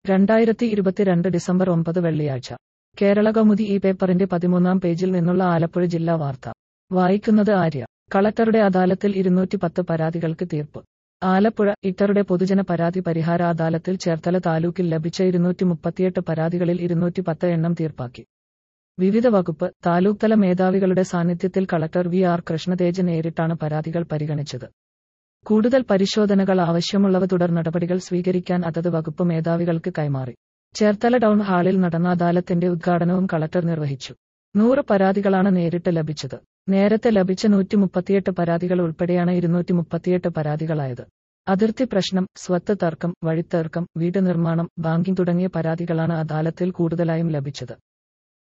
രണ്ടായിരത്തി ഇരുപത്തിരണ്ട് ഡിസംബർ ഒമ്പത് വെള്ളിയാഴ്ച കേരള കൗമുദി ഈ പേപ്പറിന്റെ പതിമൂന്നാം പേജിൽ നിന്നുള്ള ആലപ്പുഴ ജില്ലാ വാർത്ത വായിക്കുന്നത് ആര്യ കളക്ടറുടെ അദാലത്തിൽ ഇരുന്നൂറ്റി പത്ത് പരാതികൾക്ക് തീർപ്പ് ആലപ്പുഴ ഇറ്ററുടെ പൊതുജന പരാതി പരിഹാര അദാലത്തിൽ ചേർത്തല താലൂക്കിൽ ലഭിച്ച ഇരുന്നൂറ്റി മുപ്പത്തിയെട്ട് പരാതികളിൽ ഇരുന്നൂറ്റി പത്ത് എണ്ണം തീർപ്പാക്കി വിവിധ വകുപ്പ് താലൂക്ക് തല മേധാവികളുടെ സാന്നിധ്യത്തിൽ കളക്ടർ വി ആർ കൃഷ്ണതേജ് നേരിട്ടാണ് പരാതികൾ പരിഗണിച്ചത് കൂടുതൽ പരിശോധനകൾ ആവശ്യമുള്ളവ തുടർ നടപടികൾ സ്വീകരിക്കാൻ അതത് വകുപ്പ് മേധാവികൾക്ക് കൈമാറി ചേർത്തല ടൗൺ ഹാളിൽ നടന്ന അദാലത്തിന്റെ ഉദ്ഘാടനവും കളക്ടർ നിർവഹിച്ചു നൂറ് പരാതികളാണ് നേരിട്ട് ലഭിച്ചത് നേരത്തെ ലഭിച്ച നൂറ്റി മുപ്പത്തിയെട്ട് പരാതികൾ ഉൾപ്പെടെയാണ് ഇരുന്നൂറ്റി മുപ്പത്തിയെട്ട് പരാതികളായത് അതിർത്തി പ്രശ്നം സ്വത്ത് തർക്കം വഴിത്തർക്കം വീട് നിർമ്മാണം ബാങ്കിംഗ് തുടങ്ങിയ പരാതികളാണ് അദാലത്തിൽ കൂടുതലായും ലഭിച്ചത്